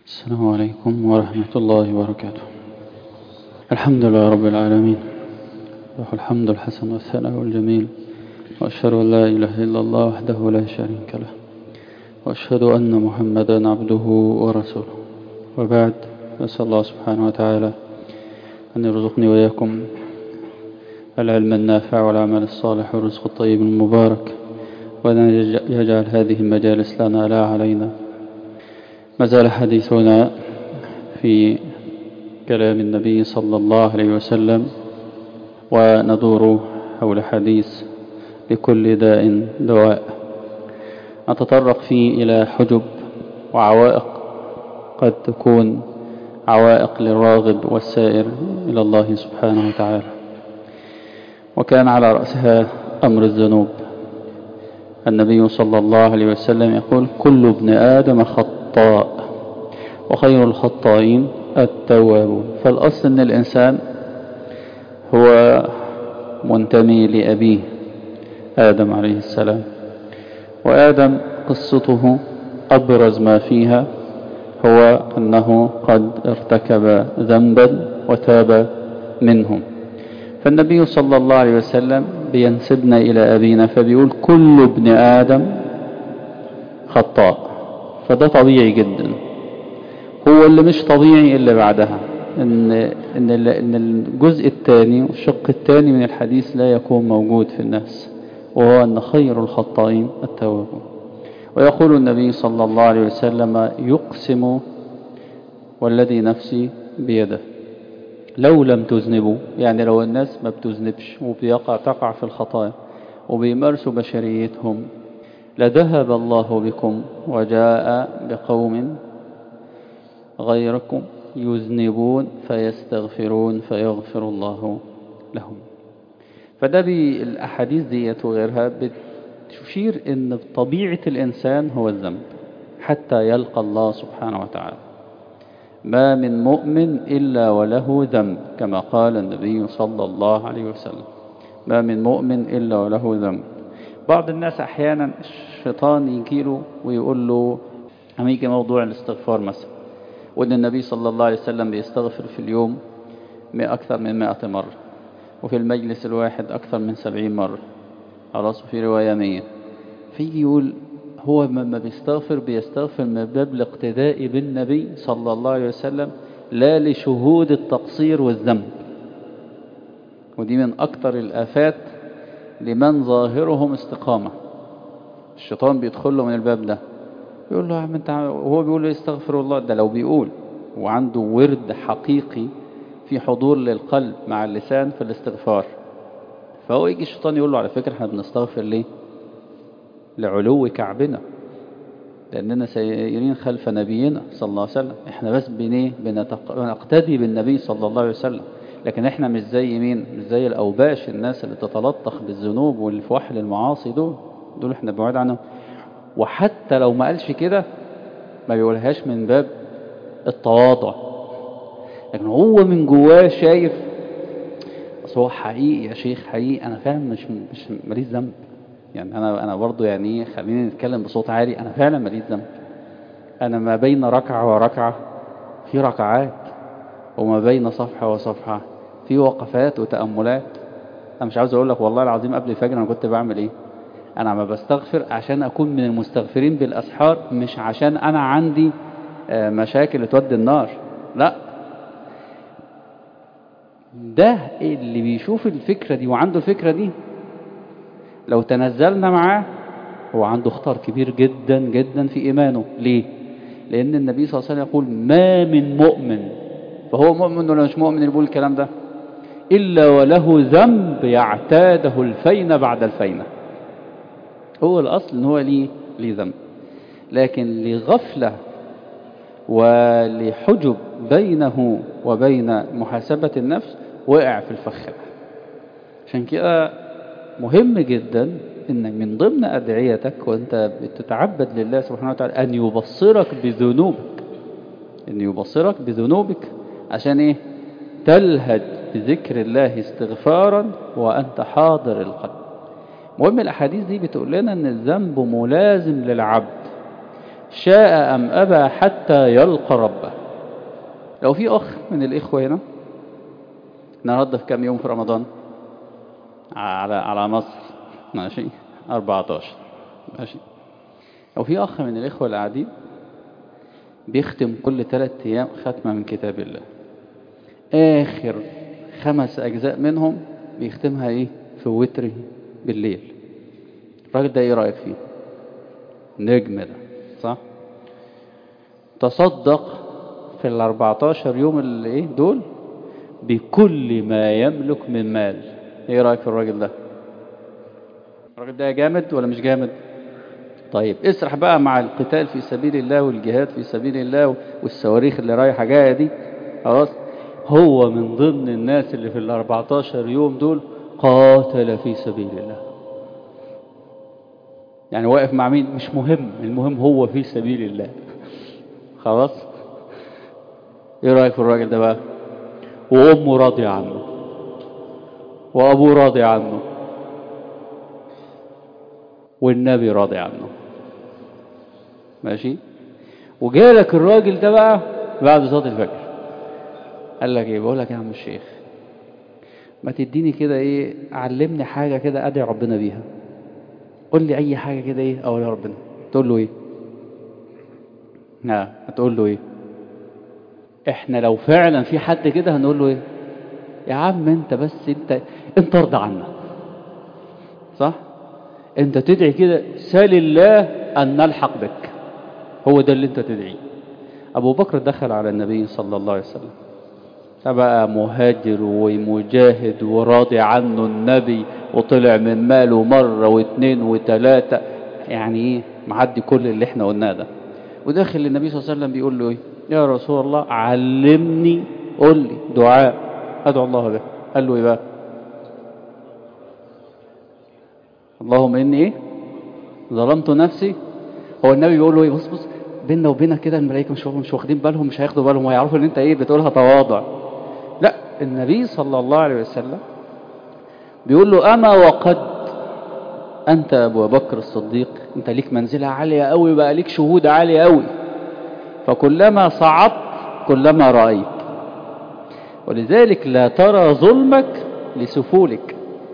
السلام عليكم ورحمة الله وبركاته الحمد لله رب العالمين له الحمد الحسن والثناء والجميل وأشهد أن لا إله إلا الله وحده لا شريك له وأشهد أن محمدا عبده ورسوله وبعد أسأل الله سبحانه وتعالى أن يرزقني وإياكم العلم النافع والعمل الصالح والرزق الطيب المبارك وأن يجعل هذه المجالس لنا لا علينا ما زال حديثنا في كلام النبي صلى الله عليه وسلم وندور حول حديث لكل داء دواء نتطرق فيه إلى حجب وعوائق قد تكون عوائق للراغب والسائر إلى الله سبحانه وتعالى وكان على رأسها أمر الذنوب النبي صلى الله عليه وسلم يقول كل ابن آدم خطاء وخير الخطائين التوابون فالأصل أن الإنسان هو منتمي لأبيه آدم عليه السلام وآدم قصته أبرز ما فيها هو أنه قد ارتكب ذنبا وتاب منه فالنبي صلى الله عليه وسلم بينسبنا إلى أبينا فبيقول كل ابن آدم خطاء فده طبيعي جدا هو اللي مش طبيعي إلا بعدها إن, إن, إن الجزء الثاني والشق الثاني من الحديث لا يكون موجود في الناس وهو أن خير الخطائين التوابون ويقول النبي صلى الله عليه وسلم يقسم والذي نفسي بيده لو لم تذنبوا يعني لو الناس ما بتذنبش وبيقع تقع في الخطايا وبيمارسوا بشريتهم لذهب الله بكم وجاء بقوم غيركم يذنبون فيستغفرون فيغفر الله لهم فده بالأحاديث ديت وغيرها بتشير ان طبيعة الإنسان هو الذنب حتى يلقى الله سبحانه وتعالى ما من مؤمن إلا وله ذنب كما قال النبي صلى الله عليه وسلم ما من مؤمن إلا وله ذنب بعض الناس أحيانا الشيطان يجيله ويقول له هم يجي موضوع الاستغفار مثلا وأن النبي صلى الله عليه وسلم بيستغفر في اليوم أكثر من مائة مرة وفي المجلس الواحد أكثر من سبعين مرة خلاص في رواية مية فيجي يقول هو لما بيستغفر بيستغفر من باب الاقتداء بالنبي صلى الله عليه وسلم لا لشهود التقصير والذنب ودي من أكتر الآفات لمن ظاهرهم استقامة الشيطان بيدخل له من الباب ده يقول له يا عم انت وهو بيقول له استغفر الله ده لو بيقول وعنده ورد حقيقي في حضور للقلب مع اللسان في الاستغفار فهو يجي الشيطان يقول له على فكرة احنا بنستغفر ليه لعلو كعبنا لأننا سيرين خلف نبينا صلى الله عليه وسلم احنا بس بنيه بنقتدي بالنبي صلى الله عليه وسلم لكن احنا مش زي مين مش زي الأوباش الناس اللي تتلطخ بالذنوب واللي في وحل المعاصي دول دول احنا بعاد عنهم وحتى لو ما قالش كده ما بيقولهاش من باب التواضع لكن هو من جواه شايف بس هو حقيقي يا شيخ حقيقي انا فعلا مش مش ماليش ذنب يعني انا انا برضه يعني خليني نتكلم بصوت عالي انا فعلا ماليش ذنب انا ما بين ركعه وركعه في ركعات وما بين صفحه وصفحه في وقفات وتاملات انا مش عاوز اقول لك والله العظيم قبل الفجر انا كنت بعمل ايه انا ما بستغفر عشان اكون من المستغفرين بالاسحار مش عشان انا عندي مشاكل تودي النار لا ده اللي بيشوف الفكرة دي وعنده الفكرة دي لو تنزلنا معاه هو عنده خطر كبير جدا جدا في إيمانه ليه؟ لأن النبي صلى الله عليه وسلم يقول ما من مؤمن فهو مؤمن ولا مش مؤمن اللي بيقول الكلام ده إلا وله ذنب يعتاده الفين بعد الفينة هو الأصل إن هو ليه ليه ذنب لكن لغفلة ولحجب بينه وبين محاسبة النفس وقع في الفخ ده عشان كده مهم جدا ان من ضمن ادعيتك وانت بتتعبد لله سبحانه وتعالى ان يبصرك بذنوبك ان يبصرك بذنوبك عشان ايه تلهج بذكر الله استغفارا وانت حاضر القلب مهم الاحاديث دي بتقول لنا ان الذنب ملازم للعبد شاء أم أبى حتى يلقى ربه لو في أخ من الإخوة هنا النهارده في كام يوم في رمضان على على مصر ماشي 14 ماشي لو في أخ من الإخوة اللي قاعدين بيختم كل ثلاث أيام ختمة من كتاب الله آخر خمس أجزاء منهم بيختمها إيه في وتره بالليل الراجل ده إيه رأيك فيه نجم ده صح تصدق في ال 14 يوم اللي إيه دول بكل ما يملك من مال إيه رأيك في الراجل ده الراجل ده جامد ولا مش جامد طيب اسرح بقى مع القتال في سبيل الله والجهاد في سبيل الله والصواريخ اللي رايحة جاية دي خلاص هو من ضمن الناس اللي في ال 14 يوم دول قاتل في سبيل الله يعني واقف مع مين مش مهم المهم هو في سبيل الله خلاص ايه رأيك في الراجل ده بقى وامه راضية عنه وابوه راضي عنه والنبي راضي عنه ماشي وجالك الراجل ده بقى بعد صلاة الفجر قال لك ايه بقول لك يا عم الشيخ ما تديني كده ايه علمني حاجة كده ادعي ربنا بيها قول لي اي حاجة كده ايه اقول يا ربنا تقول له ايه ها هتقول له ايه احنا لو فعلا في حد كده هنقول له ايه يا عم انت بس انت انت ارضى عنا صح انت تدعي كده سال الله ان نلحق بك هو ده اللي انت تدعيه ابو بكر دخل على النبي صلى الله عليه وسلم فبقى مهاجر ومجاهد وراضي عنه النبي وطلع من ماله مرة واثنين وثلاثة يعني ايه معدي كل اللي احنا قلناه ده وداخل النبي صلى الله عليه وسلم بيقول له ايه يا رسول الله علمني قول لي دعاء ادعو الله به قال له ايه بقى اللهم اني ايه ظلمت نفسي هو النبي بيقول له ايه بص بص بيننا وبينك كده الملائكه مش مش واخدين بالهم مش هياخدوا بالهم وهيعرفوا ان انت ايه بتقولها تواضع لا النبي صلى الله عليه وسلم بيقول له اما وقد انت ابو بكر الصديق انت ليك منزله عاليه قوي بقى ليك شهود عاليه قوي فكلما صعدت كلما رايت ولذلك لا ترى ظلمك لسفولك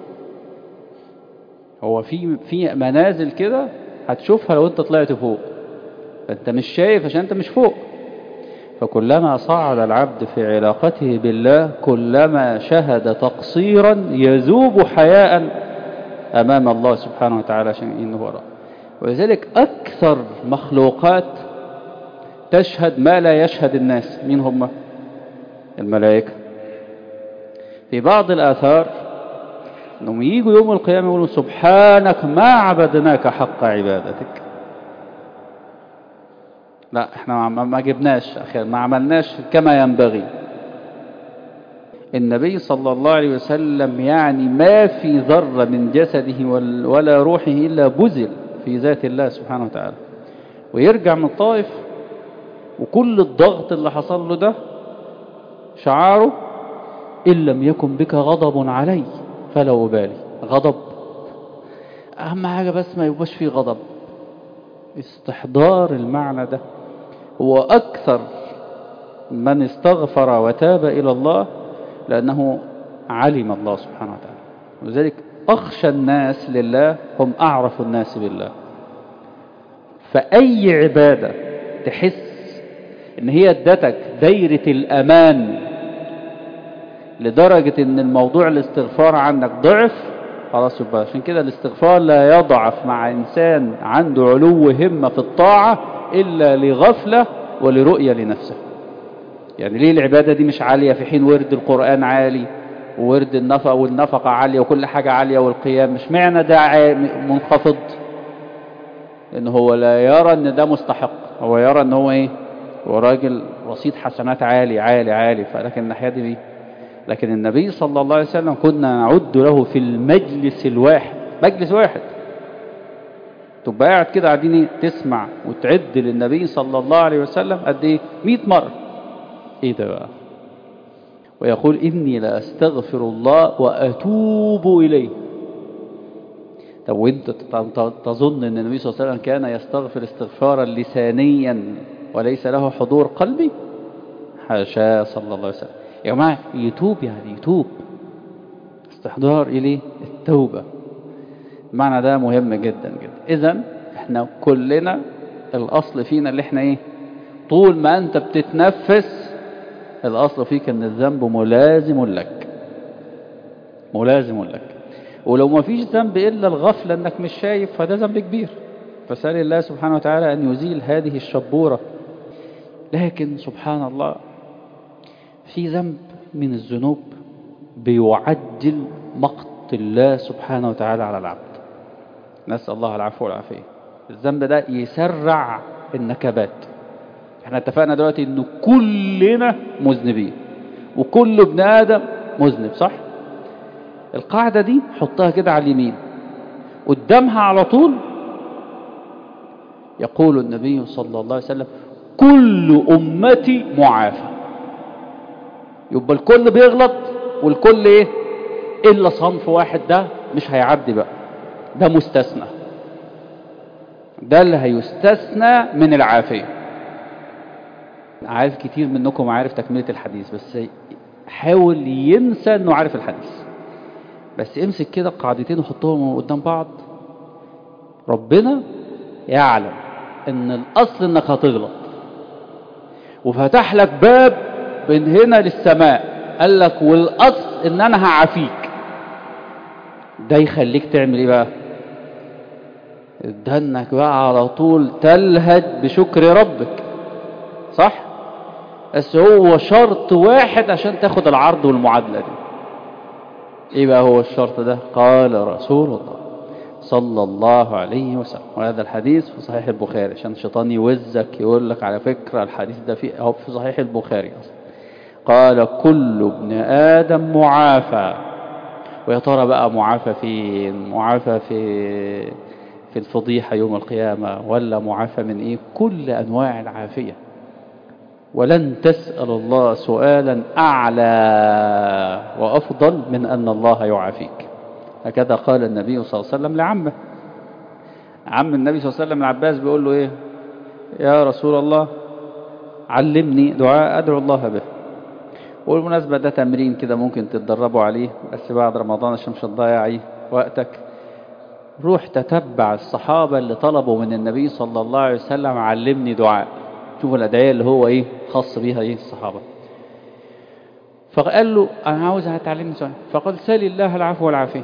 هو في في منازل كده هتشوفها لو انت طلعت فوق فانت مش شايف عشان انت مش فوق فكلما صعد العبد في علاقته بالله كلما شهد تقصيرا يذوب حياء امام الله سبحانه وتعالى عشان انه وراء ولذلك اكثر مخلوقات تشهد ما لا يشهد الناس مين هم الملائكه في بعض الاثار انهم يجوا يوم القيامه يقولوا سبحانك ما عبدناك حق عبادتك لا احنا ما جبناش اخيرا ما عملناش كما ينبغي النبي صلى الله عليه وسلم يعني ما في ذرة من جسده ولا روحه إلا بذل في ذات الله سبحانه وتعالى ويرجع من الطائف وكل الضغط اللي حصل له ده شعاره إن لم يكن بك غضب علي فلا أبالي غضب أهم حاجة بس ما يبقاش فيه غضب استحضار المعنى ده هو أكثر من استغفر وتاب إلى الله لأنه علم الله سبحانه وتعالى ولذلك أخشى الناس لله هم أعرف الناس بالله فأي عبادة تحس إن هي ادتك دايرة الأمان لدرجة إن الموضوع الاستغفار عندك ضعف خلاص يبقى عشان كده الاستغفار لا يضعف مع إنسان عنده علو همة في الطاعة إلا لغفلة ولرؤية لنفسه يعني ليه العبادة دي مش عالية في حين ورد القرآن عالي وورد النفقة والنفقة عالية وكل حاجة عالية والقيام مش معنى ده منخفض ان هو لا يرى ان ده مستحق هو يرى ان هو ايه هو راجل رصيد حسنات عالي عالي عالي فلكن الناحية دي بيه لكن النبي صلى الله عليه وسلم كنا نعد له في المجلس الواحد مجلس واحد تبقى قاعد كده قاعدين تسمع وتعد للنبي صلى الله عليه وسلم قد ايه 100 مرة ايه ده بقى ويقول إني لأستغفر الله وأتوب إليه طب وانت تظن ان النبي صلى الله عليه وسلم كان يستغفر استغفارا لسانيا وليس له حضور قلبي حاشا صلى الله عليه وسلم يا جماعة يتوب يعني يتوب استحضار إليه التوبة المعنى ده مهم جدا جدا إذا احنا كلنا الأصل فينا اللي احنا ايه طول ما انت بتتنفس الأصل فيك ان الذنب ملازم لك ملازم لك ولو ما فيش ذنب إلا الغفلة انك مش شايف فده ذنب كبير فسأل الله سبحانه وتعالى أن يزيل هذه الشبورة لكن سبحان الله في ذنب من الذنوب بيعجل مقت الله سبحانه وتعالى على العبد نسأل الله العفو والعافية الذنب ده يسرع النكبات احنا اتفقنا دلوقتي ان كلنا مذنبين وكل ابن ادم مذنب صح القاعدة دي حطها كده على اليمين قدامها على طول يقول النبي صلى الله عليه وسلم كل أمتي معافى يبقى الكل بيغلط والكل ايه إلا صنف واحد ده مش هيعدي بقى ده مستثنى ده اللي هيستثنى من العافية عارف كتير منكم عارف تكملة الحديث بس حاول ينسى انه عارف الحديث بس امسك كده قاعدتين وحطهم قدام بعض ربنا يعلم ان الاصل انك هتغلط وفتح لك باب من هنا للسماء قال لك والاصل ان انا هعافيك ده يخليك تعمل ايه بقى ده انك بقى على طول تلهج بشكر ربك صح بس هو شرط واحد عشان تاخد العرض والمعادلة دي ايه بقى هو الشرط ده قال رسول الله صلى الله عليه وسلم وهذا الحديث في صحيح البخاري عشان الشيطان يوزك يقول لك على فكرة الحديث ده في هو في صحيح البخاري أصلا قال كل ابن آدم معافى ويا ترى بقى معافى فين معافى في في الفضيحة يوم القيامة ولا معافى من ايه كل انواع العافية ولن تسأل الله سؤالا اعلى وافضل من ان الله يعافيك هكذا قال النبي صلى الله عليه وسلم لعمه عم النبي صلى الله عليه وسلم العباس بيقول له ايه يا رسول الله علمني دعاء ادعو الله به والمناسبة ده تمرين كده ممكن تتدربوا عليه بس بعد رمضان عشان مش هتضيع ايه وقتك روح تتبع الصحابة اللي طلبوا من النبي صلى الله عليه وسلم علمني دعاء شوفوا الأدعية اللي هو ايه خاص بيها ايه الصحابة فقال له أنا عاوز هتعلمني سؤال فقال سال الله العفو والعافية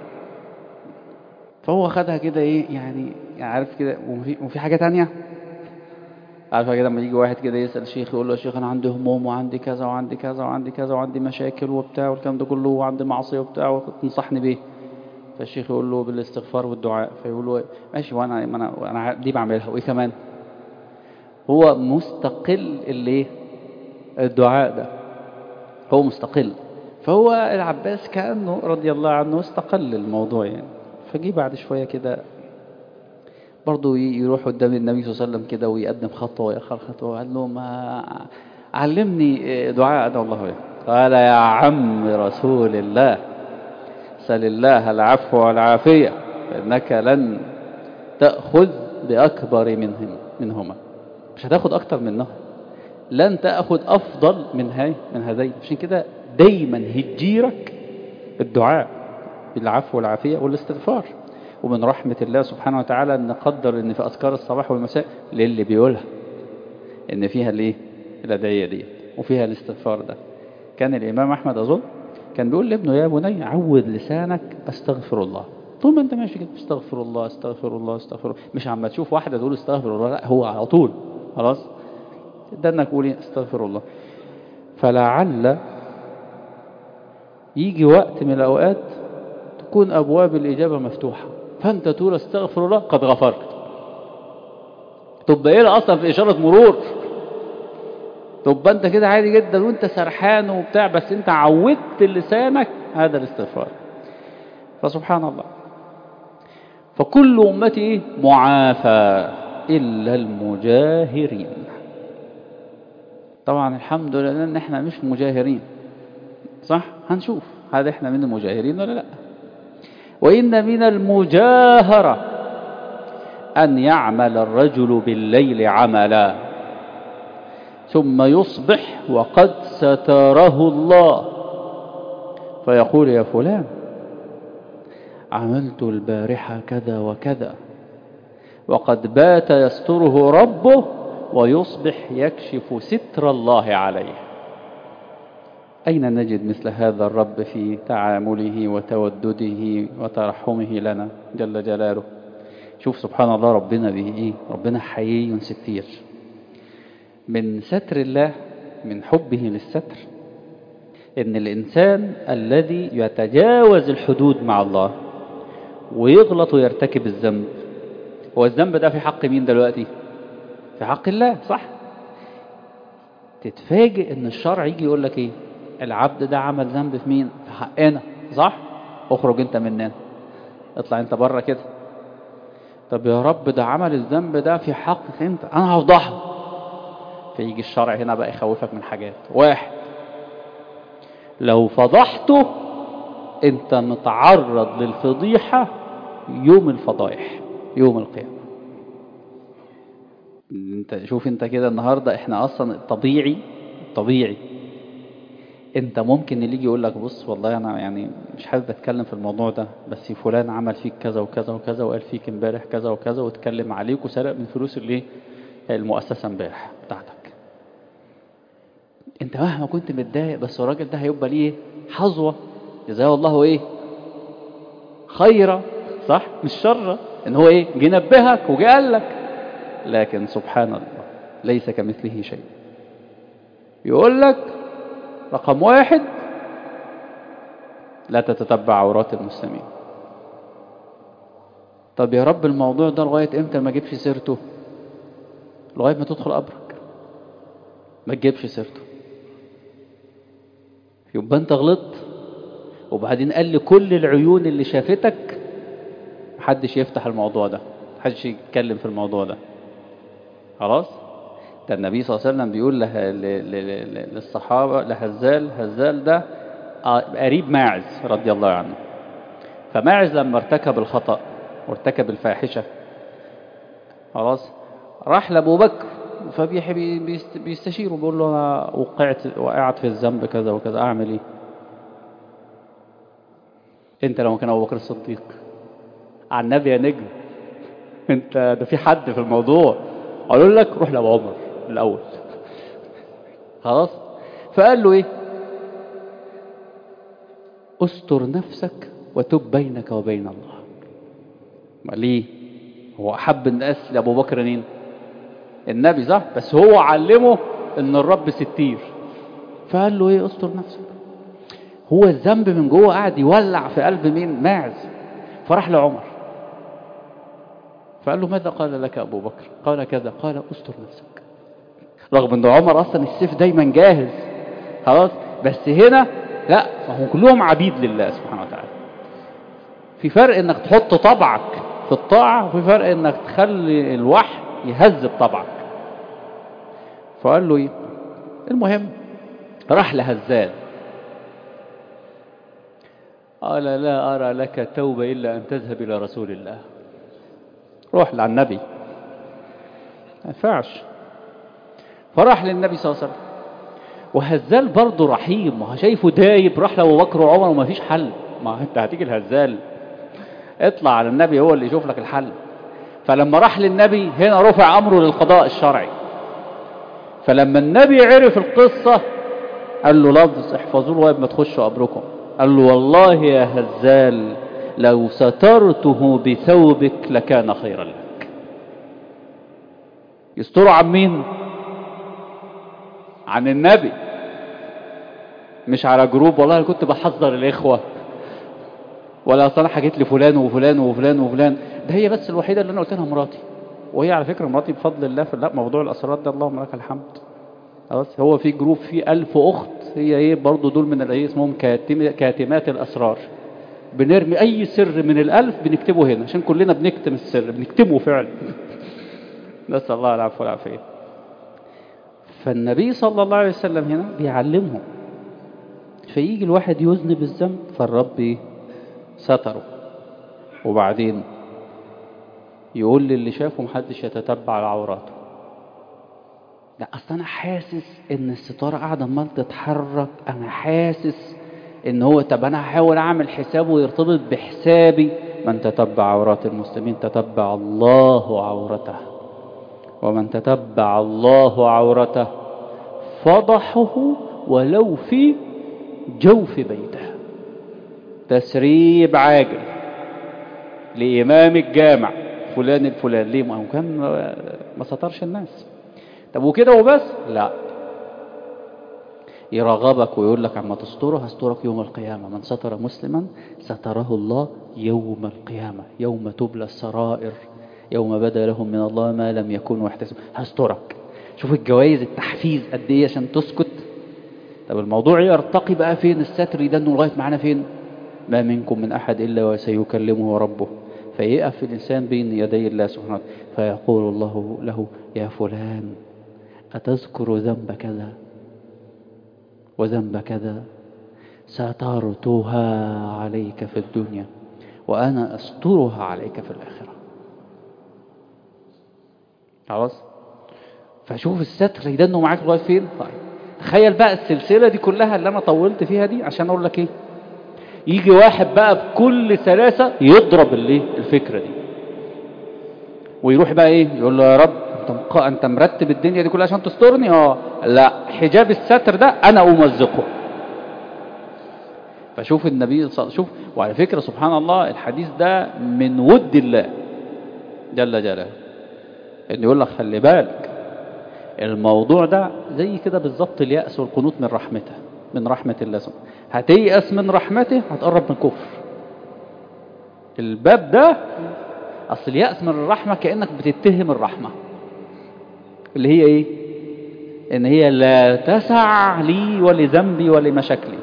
فهو خدها كده ايه يعني عارف كده وفي, وفي حاجة تانية عارفة كده لما يجي واحد كده يسأل شيخ يقول له يا شيخ أنا عندي هموم وعندي كذا وعندي كذا وعندي كذا وعندي مشاكل وبتاع والكلام ده كله وعندي معصية وبتاع تنصحني بيه فالشيخ يقول له بالاستغفار والدعاء فيقول له ماشي وانا انا انا دي بعملها وايه كمان هو مستقل اللي الدعاء ده هو مستقل فهو العباس كأنه رضي الله عنه استقل الموضوع يعني فجي بعد شوية كده برضه يروح قدام النبي صلى الله عليه وسلم كده ويقدم خطوة ويأخر خطوة وقال له ما علمني دعاء أدعو الله به قال يا عم رسول الله سل الله العفو والعافية فإنك لن تأخذ بأكبر منهم منهما مش هتاخد أكتر منهم لن تأخذ أفضل من هاي من هذين عشان كده دايما هجيرك الدعاء بالعفو والعافية والاستغفار ومن رحمة الله سبحانه وتعالى أن نقدر أن في أذكار الصباح والمساء للي بيقولها أن فيها الايه الأدعية دي وفيها الاستغفار ده كان الإمام أحمد أظن كان بيقول لابنه يا بني عود لسانك استغفر الله طول ما انت ماشي كده استغفر الله استغفر الله استغفر الله مش عم تشوف واحدة تقول استغفر الله لا هو على طول خلاص ده انك قولي استغفر الله فلعل يجي وقت من الأوقات تكون أبواب الإجابة مفتوحة فأنت تقول استغفر الله قد غفرت تبقى إيه أصلا في إشارة مرور تبقى أنت كده عادي جدا وأنت سرحان وبتاع بس أنت عودت لسانك هذا الاستغفار فسبحان الله فكل أمتي معافى إلا المجاهرين طبعا الحمد لله ان احنا مش مجاهرين صح هنشوف هل احنا من المجاهرين ولا لا وإن من المجاهرة أن يعمل الرجل بالليل عملا ثم يصبح وقد ستره الله فيقول يا فلان عملت البارحة كذا وكذا وقد بات يستره ربه ويصبح يكشف ستر الله عليه أين نجد مثل هذا الرب في تعامله وتودده وترحمه لنا جل جلاله شوف سبحان الله ربنا به إيه ربنا حيي ستير من ستر الله من حبه للستر إن الإنسان الذي يتجاوز الحدود مع الله ويغلط ويرتكب الذنب هو الذنب ده في حق مين دلوقتي في حق الله صح تتفاجئ ان الشرع يجي يقول لك ايه العبد ده عمل ذنب في مين في حقنا صح اخرج انت مننا اطلع انت بره كده طب يا رب ده عمل الذنب ده في حقك انت انا هفضحه فيجي الشرع هنا بقى يخوفك من حاجات واحد لو فضحته انت متعرض للفضيحة يوم الفضائح يوم القيامة انت شوف انت كده النهاردة احنا اصلا طبيعي طبيعي انت ممكن اللي يجي يقول لك بص والله انا يعني مش حابب اتكلم في الموضوع ده بس فلان عمل فيك كذا وكذا وكذا وقال فيك امبارح كذا وكذا واتكلم عليك وسرق من فلوس اللي المؤسسة امبارح بتاعتك انت مهما كنت متضايق بس الراجل ده هيبقى ليه حظوة جزاه الله ايه خيرا صح مش شر ان هو ايه جه نبهك وجه قال لك لكن سبحان الله ليس كمثله شيء يقول لك رقم واحد لا تتتبع عورات المسلمين طب يا رب الموضوع ده لغاية امتى ما اجيبش سيرته لغاية ما تدخل قبرك ما تجيبش سيرته يبقى انت غلطت وبعدين قال لي كل العيون اللي شافتك محدش يفتح الموضوع ده محدش يتكلم في الموضوع ده خلاص ده النبي صلى الله عليه وسلم بيقول له للصحابة لهزال هزال ده قريب ماعز رضي الله عنه فماعز لما ارتكب الخطأ وارتكب الفاحشة خلاص راح لأبو بكر فبيستشيره بيقول له أنا وقعت وقعت في الذنب كذا وكذا أعمل إيه أنت لو كان أبو بكر الصديق على النبي يا نجم أنت ده في حد في الموضوع قالوا لك روح لأبو عمر الأول خلاص فقال له إيه استر نفسك وتب بينك وبين الله ما ليه هو أحب الناس لأبو بكر مين النبي صح بس هو علمه ان الرب ستير فقال له ايه استر نفسك هو الذنب من جوه قاعد يولع في قلب مين ماعز فراح لعمر فقال له ماذا قال لك ابو بكر قال كذا قال استر نفسك رغم ان عمر اصلا السيف دايما جاهز خلاص بس هنا لا فهم كلهم عبيد لله سبحانه وتعالى في فرق انك تحط طبعك في الطاعة وفي فرق انك تخلي الوحي يهذب طبعك فقال له ايه المهم راح لهزال قال لا أرى لك توبة إلا أن تذهب إلى رسول الله روح للنبي ما ينفعش فراح للنبي صلى الله عليه وسلم وهزال برضه رحيم ما هو شايفه دايب راح لأبو بكر وعمر وما فيش حل ما انت هتيجي الهزال اطلع على النبي هو اللي يشوف لك الحل فلما راح للنبي هنا رفع أمره للقضاء الشرعي فلما النبي عرف القصة قال له لفظ احفظوه لغايه ما تخشوا قبركم قال له والله يا هزال لو سترته بثوبك لكان خيرا لك يستروا عن مين عن النبي مش على جروب والله انا كنت بحذر الاخوه ولا اصل انا حكيت لفلان وفلان وفلان وفلان ده هي بس الوحيده اللي انا قلت لها مراتي وهي على فكره مراتي بفضل الله في لا موضوع الاسرار ده اللهم لك الحمد خلاص هو في جروب فيه ألف أخت هي ايه برضه دول من الايه اسمهم كاتم كاتمات الأسرار بنرمي أي سر من الألف بنكتبه هنا عشان كلنا بنكتم السر بنكتبه فعلا نسأل الله العفو والعافية فالنبي صلى الله عليه وسلم هنا بيعلمهم فيجي الواحد يذنب الذنب فالرب ستره وبعدين يقول للي شافه محدش يتتبع عوراته لا اصل انا حاسس ان الستاره قاعده عمال تتحرك انا حاسس ان هو طب انا هحاول اعمل حسابه ويرتبط بحسابي من تتبع عورات المسلمين تتبع الله عورته ومن تتبع الله عورته فضحه ولو في جوف بيته تسريب عاجل لإمام الجامع فلان الفلان ليه ما هو كان ما سترش الناس طب وكده وبس لا يرغبك ويقول لك عما تستره هسترك يوم القيامة من ستر مسلما ستره الله يوم القيامة يوم تبلى السرائر يوم بدا لهم من الله ما لم يكونوا يحتسبون هسترك شوف الجوائز التحفيز قد ايه عشان تسكت طب الموضوع يرتقي بقى فين الستر ده انه لغايه معانا فين ما منكم من احد الا وسيكلمه ربه فيقف الانسان بين يدي الله سبحانه وتعالى فيقول الله له يا فلان أتذكر ذنب كذا وذنب كذا سترتها عليك في الدنيا وأنا أسترها عليك في الآخرة خلاص فشوف الستر يدنه معاك لغايه فين طيب تخيل بقى السلسله دي كلها اللي انا طولت فيها دي عشان اقول لك ايه يجي واحد بقى بكل سلاسه يضرب الايه الفكره دي ويروح بقى ايه يقول له يا رب انت مق... انت مرتب الدنيا دي كلها عشان تسترني اه لا حجاب الستر ده انا امزقه فشوف النبي صلى شوف وعلى فكره سبحان الله الحديث ده من ود الله جل جلاله ان يقول لك خلي بالك الموضوع ده زي كده بالظبط اليأس والقنوط من رحمته من رحمة الله سبحانه هتيأس من رحمته هتقرب من كفر الباب ده أصل اليأس من الرحمة كأنك بتتهم الرحمة اللي هي إيه إن هي لا تسع لي ولذنبي ولمشاكلي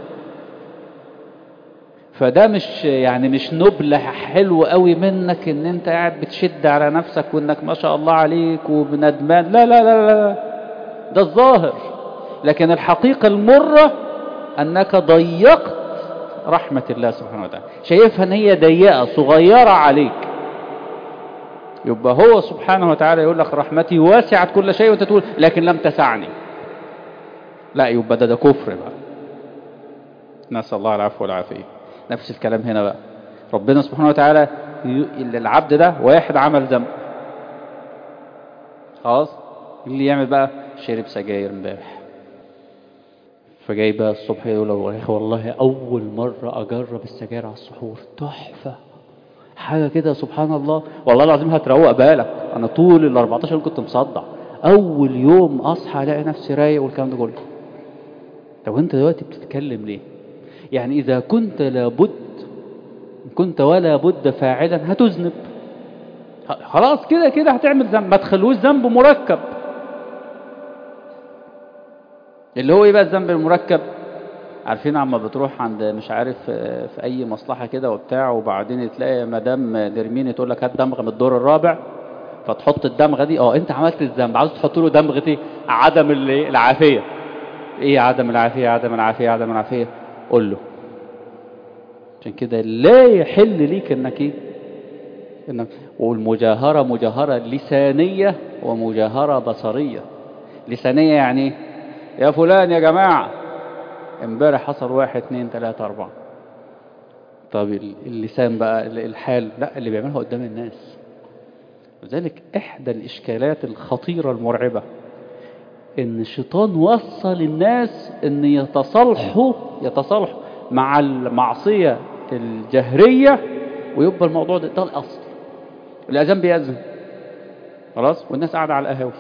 فده مش يعني مش نبلة حلو قوي منك ان انت قاعد بتشد على نفسك وانك ما شاء الله عليك وبندمان لا لا لا لا ده الظاهر لكن الحقيقة المرة انك ضيقت رحمة الله سبحانه وتعالى شايفها ان هي ضيقة صغيرة عليك يبقى هو سبحانه وتعالى يقول لك رحمتي واسعت كل شيء وانت تقول لكن لم تسعني لا يبقى ده ده كفر بقى نسأل الله العفو والعافية نفس الكلام هنا بقى ربنا سبحانه وتعالى العبد ده واحد عمل ذنب خلاص اللي يعمل بقى شرب سجاير امبارح فجاي بقى الصبح يقول له والله اول مره اجرب السجاير على السحور تحفه حاجه كده سبحان الله والله العظيم هتروق بالك انا طول ال 14 يوم كنت مصدع اول يوم اصحى الاقي نفسي رايق والكلام ده كله طب انت دلوقتي بتتكلم ليه يعني إذا كنت لابد كنت ولا بد فاعلا هتذنب خلاص كده كده هتعمل ذنب ما تخلوش ذنب مركب اللي هو ايه بقى الذنب المركب عارفين عما بتروح عند مش عارف في اي مصلحه كده وبتاع وبعدين تلاقي مدام نرمين تقول لك هات دمغه من الدور الرابع فتحط الدمغه دي اه انت عملت الذنب عاوز تحط له دمغه ايه عدم العافيه ايه عدم العافيه عدم العافيه عدم العافيه قول له عشان كده لا يحل ليك انك ايه انك والمجاهرة مجاهرة لسانية ومجاهرة بصرية لسانية يعني ايه يا فلان يا جماعة امبارح حصل واحد اتنين تلاتة اربعة طب اللسان بقى الحال لا اللي بيعملها قدام الناس لذلك احدى الاشكالات الخطيرة المرعبة ان الشيطان وصل الناس ان يتصالحوا يتصالحوا مع المعصية الجهرية ويبقى الموضوع ده, ده الاصل الاذان بيأذن خلاص والناس قاعدة على القهاوي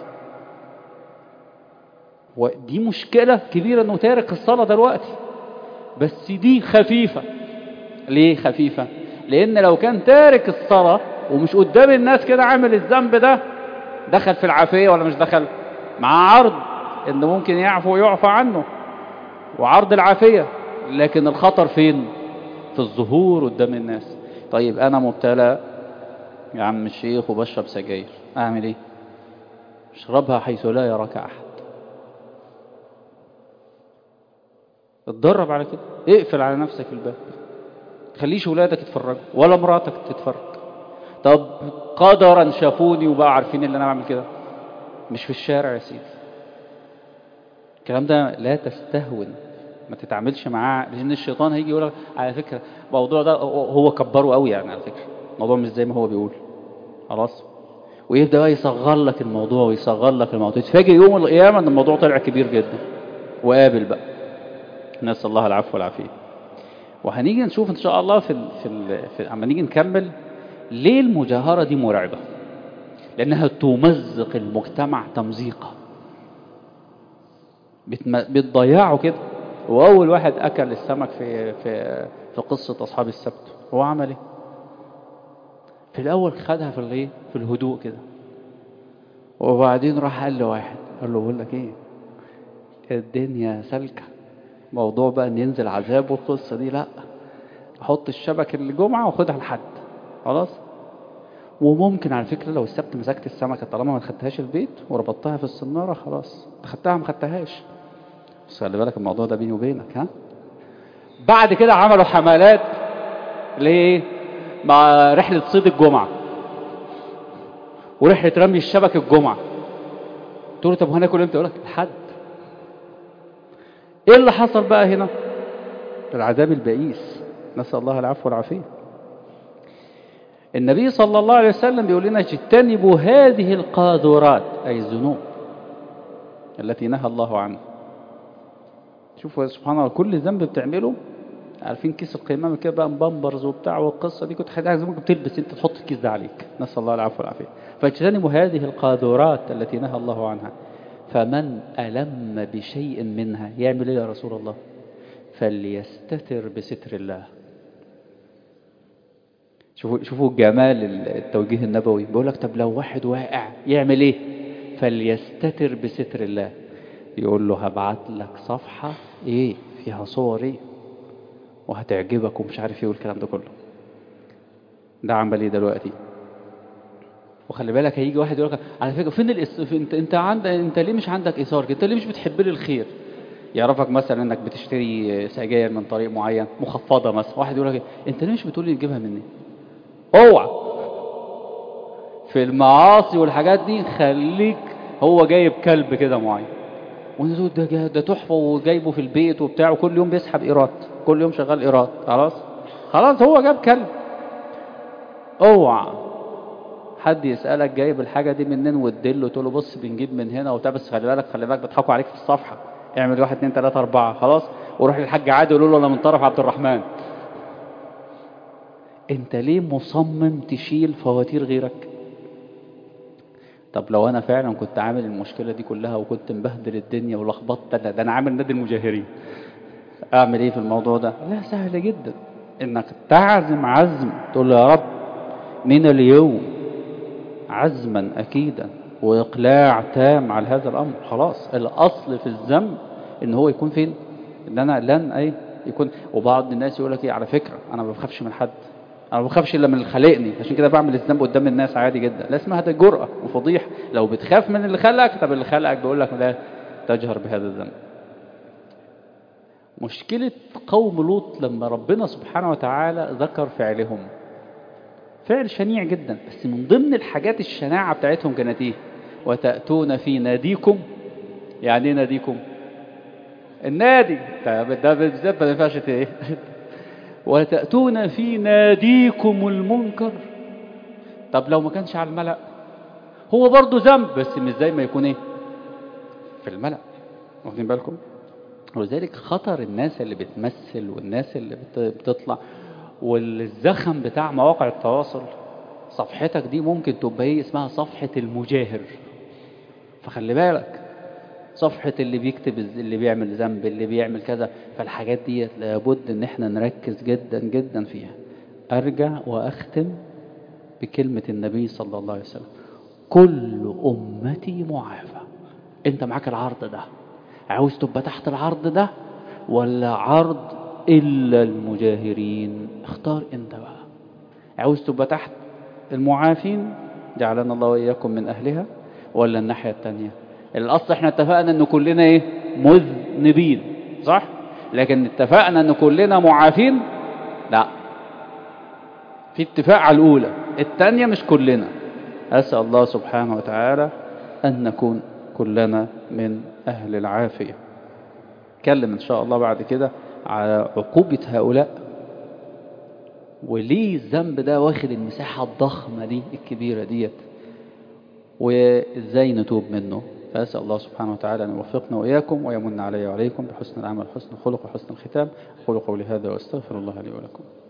ودي مشكلة كبيرة انه تارك الصلاة دلوقتي بس دي خفيفة ليه خفيفة لان لو كان تارك الصلاة ومش قدام الناس كده عامل الذنب ده دخل في العافية ولا مش دخل مع عرض ان ممكن يعفو ويعفى عنه وعرض العافية لكن الخطر فين في الظهور قدام الناس طيب انا مبتلى يا عم الشيخ وبشرب سجاير اعمل ايه اشربها حيث لا يراك احد اتدرب على كده اقفل على نفسك الباب خليش ولادك يتفرجوا ولا مراتك تتفرج طب قدرا شافوني وبقى عارفين ان انا بعمل كده مش في الشارع يا سيدي الكلام ده لا تستهون ما تتعاملش معاه لان الشيطان هيجي يقول لك على فكره الموضوع ده هو كبره قوي يعني على فكره الموضوع مش زي ما هو بيقول خلاص ويبدا بقى يصغر لك الموضوع ويصغر لك الموضوع تتفاجئ يوم القيامه ان الموضوع طلع كبير جدا وقابل بقى نسال الله العفو والعافيه وهنيجي نشوف ان شاء الله في ال في, ال في اما نيجي نكمل ليه المجاهره دي مرعبه لانها تمزق المجتمع تمزيقا بتضيعه كده واول واحد اكل السمك في في في قصه اصحاب السبت هو عمل ايه في الاول خدها في الايه في الهدوء كده وبعدين راح قال لواحد قال له بقول لك ايه الدنيا سالكه موضوع بقى ان ينزل عذاب والقصه دي لا حط الشبك الجمعه وخدها لحد خلاص وممكن على فكره لو السبت مسكت السمكه طالما ما خدتهاش البيت وربطتها في الصناره خلاص خدتها ما خدتهاش بس خلي بالك الموضوع ده بيني وبينك ها بعد كده عملوا حملات ليه مع رحله صيد الجمعه ورحله رمي الشبك الجمعه تقول له طب هناكل امتى يقول لك الحد ايه اللي حصل بقى هنا العذاب البئيس نسال الله العفو والعافيه النبي صلى الله عليه وسلم بيقول لنا اجتنبوا هذه القاذورات أي الذنوب التي نهى الله عنها شوفوا سبحان الله كل ذنب بتعمله عارفين كيس القمامة كده بقى مبمبرز وبتاع والقصة دي كنت حاجة ممكن تلبس انت تحط الكيس ده عليك نسأل الله العفو والعافية فاجتنبوا هذه القاذورات التي نهى الله عنها فمن ألم بشيء منها يعمل ايه يا رسول الله فليستتر بستر الله شوفوا شوفوا جمال التوجيه النبوي بيقول لك طب لو واحد واقع يعمل ايه فليستتر بستر الله يقول له هبعت لك صفحة ايه فيها صور ايه وهتعجبك ومش عارف ايه والكلام ده كله ده عمل ايه دلوقتي وخلي بالك هيجي واحد يقول لك على فكره فين الإس... انت انت عندك انت ليه مش عندك ايثار انت ليه مش بتحب لي الخير يعرفك مثلا انك بتشتري سجاير من طريق معين مخفضه مثلا واحد يقول لك انت ليه مش بتقول لي تجيبها مني اوعى في المعاصي والحاجات دي خليك هو جايب كلب كده معين وانت ده ده تحفه وجايبه في البيت وبتاع وكل يوم بيسحب ايراد كل يوم شغال ايراد خلاص خلاص هو جاب كلب اوعى حد يسالك جايب الحاجه دي منين وتدله تقول له بص بنجيب من هنا وبتاع بس خلي بالك خلي بالك بيضحكوا عليك في الصفحه اعمل واحد اتنين تلاته اربعه خلاص وروح للحاج عادي وقول له انا من طرف عبد الرحمن انت ليه مصمم تشيل فواتير غيرك طب لو انا فعلا كنت عامل المشكله دي كلها وكنت مبهدل الدنيا ولخبطت ده, ده انا عامل نادي المجاهرين اعمل ايه في الموضوع ده لا سهل جدا انك تعزم عزم تقول له يا رب من اليوم عزما اكيدا واقلاع تام على هذا الامر خلاص الاصل في الذنب ان هو يكون فين ان انا لن اي يكون وبعض الناس يقول لك ايه على فكره انا ما بخافش من حد انا ما بخافش الا من اللي خلقني عشان كده بعمل الذنب قدام الناس عادي جدا لا اسمها ده جرأة وفضيحة لو بتخاف من اللي خلقك طب اللي خلقك بيقول لك لا تجهر بهذا الذنب مشكلة قوم لوط لما ربنا سبحانه وتعالى ذكر فعلهم فعل شنيع جدا بس من ضمن الحاجات الشناعة بتاعتهم كانت ايه وتأتون في ناديكم يعني ايه ناديكم النادي ده بالذات ما ينفعش ايه وتأتون في ناديكم المنكر طب لو ما كانش على الملأ هو برضه ذنب بس مش زي ما يكون ايه في الملأ واخدين بالكم ولذلك خطر الناس اللي بتمثل والناس اللي بتطلع والزخم بتاع مواقع التواصل صفحتك دي ممكن تبقى ايه اسمها صفحة المجاهر فخلي بالك صفحة اللي بيكتب اللي بيعمل ذنب اللي بيعمل كذا فالحاجات دي لابد ان احنا نركز جدا جدا فيها ارجع واختم بكلمة النبي صلى الله عليه وسلم كل امتي معافى انت معاك العرض ده عاوز تبقى تحت العرض ده ولا عرض الا المجاهرين اختار انت بقى عاوز تبقى تحت المعافين جعلنا الله واياكم من اهلها ولا الناحية التانية الاصل احنا اتفقنا ان كلنا ايه مذنبين صح لكن اتفقنا ان كلنا معافين لا في اتفاق على الاولى التانية مش كلنا أسأل الله سبحانه وتعالى أن نكون كلنا من أهل العافية نتكلم إن شاء الله بعد كده على عقوبة هؤلاء وليه الذنب ده واخد المساحة الضخمة دي الكبيرة ديت وإزاي نتوب منه فأسأل الله سبحانه وتعالى أن يوفقنا وإياكم ويمن علي وعليكم بحسن العمل حسن الخلق وحسن الختام أقول قولي هذا وأستغفر الله لي ولكم